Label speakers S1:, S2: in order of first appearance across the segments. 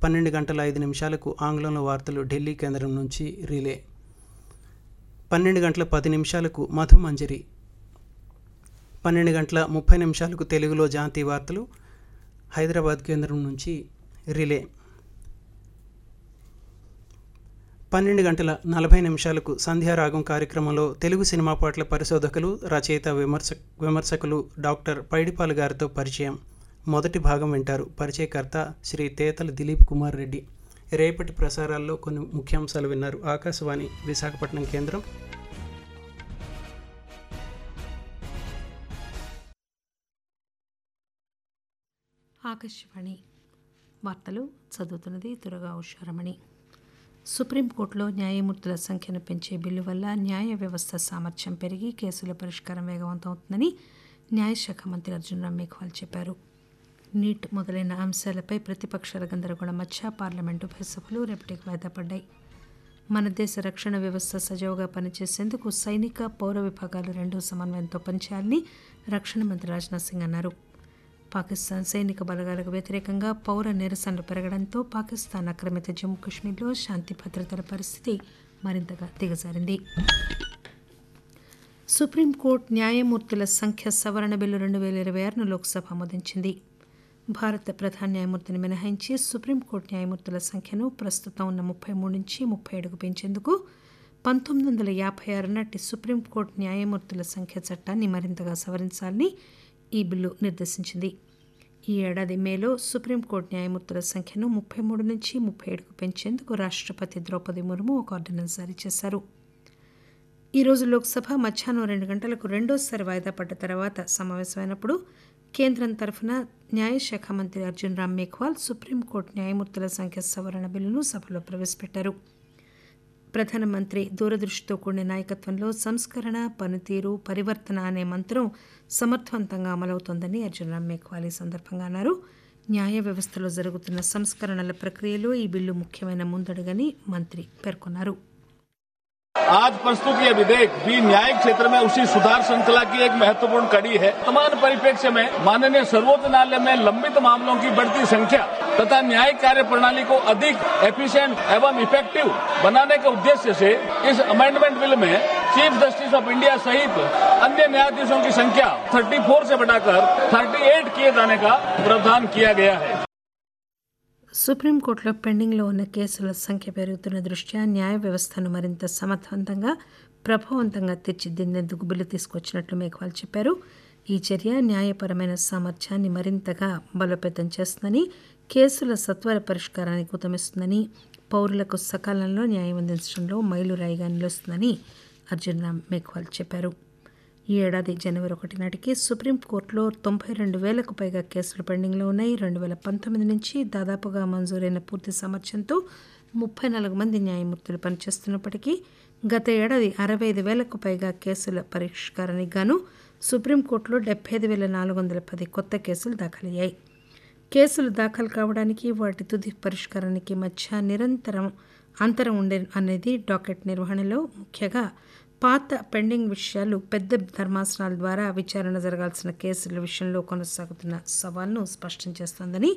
S1: పన్నెండు గంటల ఐదు నిమిషాలకు ఆంగ్లంలో వార్తలు ఢిల్లీ కేంద్రం నుంచి రిలే పన్నెండు గంటల పది నిమిషాలకు మధుమంజరి పన్నెండు గంటల ముప్పై నిమిషాలకు తెలుగులో జాతీయ వార్తలు హైదరాబాద్ కేంద్రం నుంచి రిలే పన్నెండు గంటల నలభై నిమిషాలకు సంధ్యారాగం కార్యక్రమంలో తెలుగు సినిమా పాటల పరిశోధకులు రచయిత విమర్శ విమర్శకులు డాక్టర్ పైడిపాలు గారితో పరిచయం మొదటి భాగం వింటారు పరిచయకర్త శ్రీ తేతల దిలీప్ కుమార్ రెడ్డి రేపటి ప్రసారాల్లో కొన్ని ముఖ్యాంశాలు విన్నారు ఆకాశవాణి విశాఖపట్నం కేంద్రం
S2: ఆకాశవాణి వార్తలు చదువుతున్నది దురగా ఉషారమణి సుప్రీంకోర్టులో న్యాయమూర్తుల సంఖ్యను పెంచే బిల్లు వల్ల న్యాయ వ్యవస్థ సామర్థ్యం పెరిగి కేసుల పరిష్కారం వేగవంతం అవుతుందని న్యాయశాఖ మంత్రి అర్జున్ రామ్ మేఘ్వాల్ చెప్పారు నీట్ మొదలైన అంశాలపై ప్రతిపక్షాల గందరగోళం మధ్య పార్లమెంటు ఉభయ సభలు రేపటికి వాయిదా పడ్డాయి మన దేశ రక్షణ వ్యవస్థ సజావుగా పనిచేసేందుకు సైనిక పౌర విభాగాలు రెండూ సమన్వయంతో పనిచేయాలని రక్షణ మంత్రి రాజ్నాథ్ సింగ్ అన్నారు పాకిస్తాన్ సైనిక బలగాలకు వ్యతిరేకంగా పౌర నిరసనలు పెరగడంతో పాకిస్తాన్ ఆక్రమిత జమ్మూ కాశ్మీర్లో శాంతి భద్రతల పరిస్థితి మరింతగా దిగజారింది సుప్రీంకోర్టు న్యాయమూర్తుల సంఖ్య సవరణ బిల్లు రెండు వేల ఇరవై ఆరును లోక్సభ ఆమోదించింది భారత ప్రధాన న్యాయమూర్తిని మినహాయించి సుప్రీంకోర్టు న్యాయమూర్తుల సంఖ్యను ప్రస్తుతం ఉన్న ముప్పై మూడు నుంచి ముప్పై ఏడుకు పెంచేందుకు పంతొమ్మిది వందల యాభై ఆరు నాటి సుప్రీంకోర్టు న్యాయమూర్తుల సంఖ్య చట్టాన్ని మరింతగా సవరించాలని ఈ బిల్లు నిర్దేశించింది ఈ ఏడాది మేలో సుప్రీంకోర్టు న్యాయమూర్తుల సంఖ్యను ముప్పై మూడు నుంచి ముప్పై ఏడుకు పెంచేందుకు రాష్ట్రపతి ద్రౌపది ముర్ము ఒక ఆర్డినెన్స్ జారీ చేశారు ఈరోజు లోక్సభ మధ్యాహ్నం రెండు గంటలకు రెండోసారి వాయిదా పడ్డ తర్వాత సమావేశమైనప్పుడు కేంద్రం తరఫున న్యాయశాఖ మంత్రి అర్జున్ రామ్ మేఘ్వాల్ సుప్రీంకోర్టు న్యాయమూర్తుల సంఖ్య సవరణ బిల్లును సభలో ప్రవేశపెట్టారు ప్రధానమంత్రి దూరదృష్టితో కూడిన నాయకత్వంలో సంస్కరణ పనితీరు పరివర్తన అనే మంత్రం సమర్థవంతంగా అమలవుతోందని అర్జున్ రామ్ మేఘ్వాల్ ఈ సందర్భంగా అన్నారు న్యాయ వ్యవస్థలో జరుగుతున్న సంస్కరణల ప్రక్రియలో ఈ బిల్లు ముఖ్యమైన ముందడుగని మంత్రి పేర్కొన్నారు
S3: आज प्रस्तुत ये विधेयक भी न्यायिक क्षेत्र में उसी सुधार श्रृंखला की एक महत्वपूर्ण कड़ी है वर्तमान परिप्रेक्ष्य में माननीय सर्वोच्च न्यायालय में लंबित मामलों की बढ़ती संख्या तथा न्यायिक कार्य प्रणाली को अधिक एफिशिएंट एवं इफेक्टिव बनाने के उद्देश्य से इस अमेंडमेंट बिल में चीफ जस्टिस ऑफ इंडिया सहित अन्य न्यायाधीशों की संख्या 34 से बढ़ाकर 38 किए जाने का प्रावधान किया गया है
S2: సుప్రీంకోర్టులో పెండింగ్లో ఉన్న కేసుల సంఖ్య పెరుగుతున్న దృష్ట్యా న్యాయ వ్యవస్థను మరింత సమర్థవంతంగా ప్రభావవంతంగా తీర్చిదిద్దేందుకు బిల్లు తీసుకొచ్చినట్లు మేఘవాల్ చెప్పారు ఈ చర్య న్యాయపరమైన సామర్థ్యాన్ని మరింతగా బలోపేతం చేస్తుందని కేసుల సత్వర పరిష్కారానికి ఉతమిస్తుందని పౌరులకు సకాలంలో న్యాయం అందించడంలో మైలురాయిగా నిలుస్తుందని అర్జున్ రామ్ మేఘ్వాల్ చెప్పారు ఈ ఏడాది జనవరి ఒకటి నాటికి సుప్రీంకోర్టులో తొంభై రెండు వేలకు పైగా కేసులు పెండింగ్లో ఉన్నాయి రెండు వేల పంతొమ్మిది నుంచి దాదాపుగా మంజూరైన పూర్తి సామర్థ్యంతో ముప్పై నాలుగు మంది న్యాయమూర్తులు పనిచేస్తున్నప్పటికీ గత ఏడాది అరవై ఐదు వేలకు పైగా కేసుల పరిష్కారానికి గాను సుప్రీంకోర్టులో డెబ్బై ఐదు వేల నాలుగు వందల పది కొత్త కేసులు దాఖలయ్యాయి కేసులు దాఖలు కావడానికి వాటి తుది పరిష్కారానికి మధ్య నిరంతరం అంతరం ఉండే అనేది డాకెట్ నిర్వహణలో ముఖ్యంగా పాత పెండింగ్ విషయాలు పెద్ద ధర్మాసనాల ద్వారా విచారణ జరగాల్సిన కేసుల విషయంలో కొనసాగుతున్న సవాల్ను స్పష్టం చేస్తోందని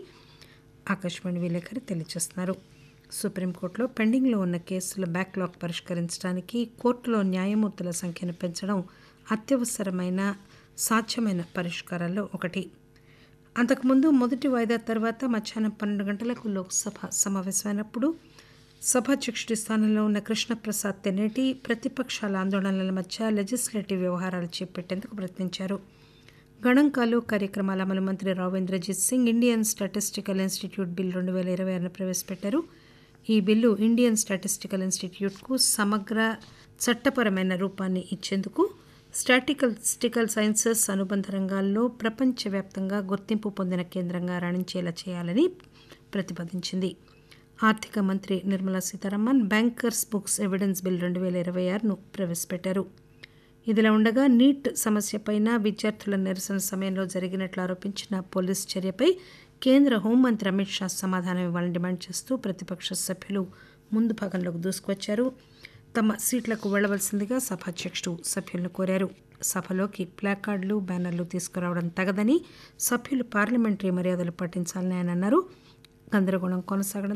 S2: ఆకాశవాణి విలేకరి తెలియజేస్తున్నారు సుప్రీంకోర్టులో పెండింగ్లో ఉన్న కేసుల బ్యాక్లాగ్ పరిష్కరించడానికి కోర్టులో న్యాయమూర్తుల సంఖ్యను పెంచడం అత్యవసరమైన సాధ్యమైన పరిష్కారాల్లో ఒకటి అంతకుముందు మొదటి వాయిదా తర్వాత మధ్యాహ్నం పన్నెండు గంటలకు లోక్సభ సమావేశమైనప్పుడు సభాధ్యక్షుడి స్థానంలో ఉన్న కృష్ణప్రసాద్ తెన్నేటి ప్రతిపక్షాల ఆందోళనల మధ్య లెజిస్లేటివ్ వ్యవహారాలు చేపట్టేందుకు ప్రయత్నించారు గణాంకాలు కార్యక్రమాల అమలు మంత్రి రావేంద్రజిత్ Singh Indian statistical institute bill రెండు వేల ఇరవై ఆరును ప్రవేశపెట్టారు ఈ బిల్లు ఇండియన్ స్టాటిస్టికల్ ఇన్స్టిట్యూట్కు సమగ్ర చట్టపరమైన రూపాన్ని ఇచ్చేందుకు స్టాటిస్టికల్ సైన్సెస్ అనుబంధ రంగాల్లో ప్రపంచవ్యాప్తంగా గుర్తింపు పొందిన కేంద్రంగా రాణించేలా చేయాలని ప్రతిపాదించింది ఆర్థిక మంత్రి Nirmala Sitharaman bankers books evidence bill రెండు వేల ఇరవై ఆరును ప్రవేశపెట్టారు ఇదిలా ఉండగా నీట్ సమస్యపైన విద్యార్థుల నిరసన సమయంలో జరిగినట్లు ఆరోపించిన పోలీస్ చర్యపై కేంద్ర హోంమంత్రి అమిత్ షా సమాధానం ఇవ్వాలని డిమాండ్ చేస్తూ ప్రతిపక్ష సభ్యులు ముందు భాగంలోకి దూసుకొచ్చారు తమ సీట్లకు వెళ్లవలసిందిగా సభాధ్యక్షుడు సభ్యులను కోరారు సభలోకి ప్లాకార్డులు బ్యానర్లు తీసుకురావడం తగదని సభ్యులు పార్లమెంటరీ మర్యాదలు పాటించాలని ఆయన అన్నారు గందరగోళం కొనసాగడం